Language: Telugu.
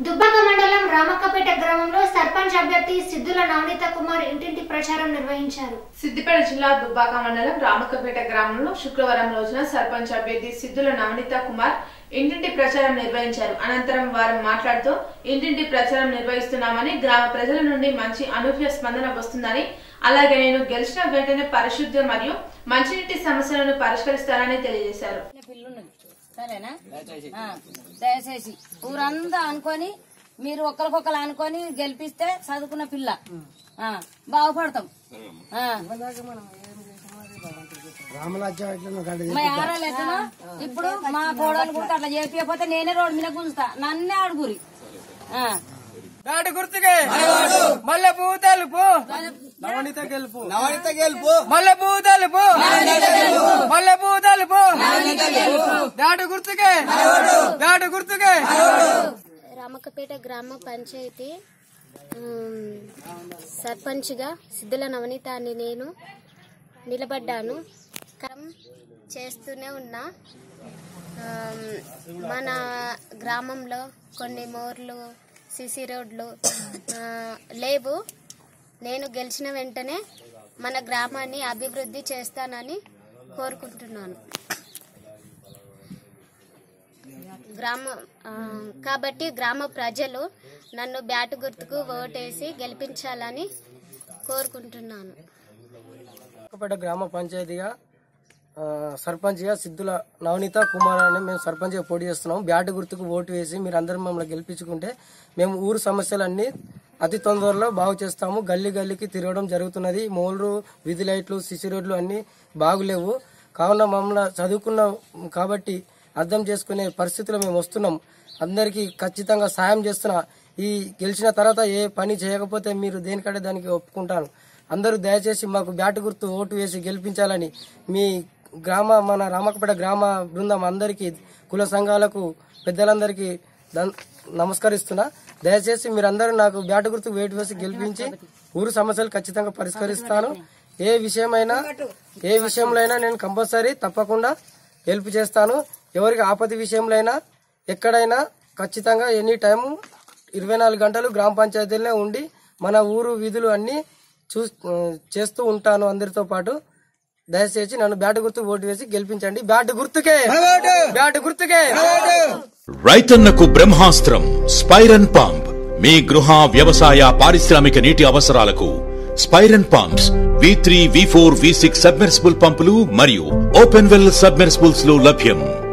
దుబ్బాక మండలం రామక్కపేట గ్రామంలో సర్పంచ్ అభ్యర్థి సిద్ధుల నవనీత కుమార్ ఇంటింటి ప్రచారం నిర్వహించారు సిద్దిపేట జిల్లా దుబ్బాక మండలం రామకపేట గ్రామంలో శుక్రవారం రోజున సర్పంచ్ అభ్యర్థి సిద్ధుల నవనీత కుమార్ ఇంటింటి ప్రచారం నిర్వహించారు అనంతరం వారు మాట్లాడుతూ ఇంటింటి ప్రచారం నిర్వహిస్తున్నామని గ్రామ ప్రజల నుండి మంచి అనూహ్య స్పందన వస్తుందని అలాగే నేను గెలిచిన వెంటనే పరిశుద్ధ మరియు మంచినీటి సమస్యలను పరిష్కరిస్తానని తెలియజేశారు పిల్లున్నది సరేనా ఆ, దయచేసి ఊరంతా అనుకొని మీరు ఒకరికొకరు అనుకొని గెలిపిస్తే చదువుకున్న పిల్ల ఆ, బాగుపడతాం ఆ. మా ఆరాలు ఎట్లనో ఇప్పుడు మా కోడలు కూడా అట్లా చేపియకపోతే నేనే రోడ్డు మీద గుంజుతా నన్నే అడుగురి ఆ. నాటి గుర్తుకే మల్లె పువ్వు తెలుపు నవనిత గెలుపు నవనిత గెలుపు మల్లె పువ్వు తెలుపు మల్లె పువ్వు తెలుపు నాటి గుర్తుకే నాటి గుర్తుకే రామకపేట గ్రామ పంచాయతీ ఉమ్, సర్పంచ్గా సిద్ధుల నవనీత అని నేను నిలబడ్డాను కరం చేస్తూనే ఉన్నా ఆమ్, మన గ్రామంలో కొన్ని మోర్లు సిసి రోడ్లు ఆ, లేవు నేను గెలిచిన వెంటనే మన గ్రామాన్ని అభివృద్ధి చేస్తానని కోరుకుంటున్నాను గ్రామ ఆ, కాబట్టి గ్రామ ప్రజలు నన్ను బ్యాటు గుర్తుకు ఓటేసి గెలిపించాలని కోరుకుంటున్నాను రామకపేట గ్రామ పంచాయతీగా ఆ, సర్పంచ్గా సిద్ధుల నవనీత కుమార్ అని మేము సర్పంచ్గా పోటీ చేస్తున్నాం బ్యాట్ గుర్తుకు ఓటు వేసి మీరు అందరూ మమ్మల్ని గెలిపించుకుంటే మేము ఊరు సమస్యలన్నీ అతి తొందరలో బాగు చేస్తాము గల్లీ గల్లీకి తిరగడం జరుగుతున్నది మోల్రు వీధి లైట్లు సిసి రోడ్లు అన్నీ బాగులేవు కావున మమ్మల్ని చదువుకున్నాం కాబట్టి అర్థం చేసుకునే పరిస్థితిలో మేము వస్తున్నాం అందరికీ ఖచ్చితంగా సాయం చేస్తున్నా ఈ గెలిచిన తర్వాత ఏ పని చేయకపోతే మీరు దేనికంటే దానికి ఒప్పుకుంటాను అందరూ దయచేసి మాకు బ్యాటు గుర్తు ఓటు వేసి గెలిపించాలని మీ గ్రామ మన రామకపేట గ్రామ బృందం అందరికీ కుల సంఘాలకు పెద్దలందరికీ దన్- నమస్కరిస్తున్నా దయచేసి మీరందరూ నాకు బ్యాటు గుర్తు వేటు వేసి గెలిపించి ఊరు సమస్యలు ఖచ్చితంగా పరిష్కరిస్తాను ఏ విషయమైనా ఏ విషయంలో అయినా నేను కంపల్సరీ తప్పకుండా హెల్ప్ చేస్తాను ఎవరికి ఆపద విషయంలో అయినా ఎక్కడైనా ఖచ్చితంగా ఎనీ టైం ఇరవై నాలుగు గంటలు గ్రామ పంచాయతీలోనే ఉండి మన ఊరు వీధులు అన్ని చూ చేస్తూ ఉంటాను అందరితో పాటు దయచేసి నన్ను బ్యాట్ గుర్తు ఓటు వేసి గెలిపించండి బ్యాట్ గుర్తుకే బ్యాట్ గుర్తుకే రైతన్నకు బ్రహ్మాస్త్రం స్పైరన్ పంప్ మీ గృహ వ్యవసాయ పారిశ్రామిక నీటి అవసరాలకు స్పైరన్ pumps V three V four V six submersible పంపులు మరియు ఓపెన్ వెల్ సబ్మెర్సిబుల్స్ లో లభ్యం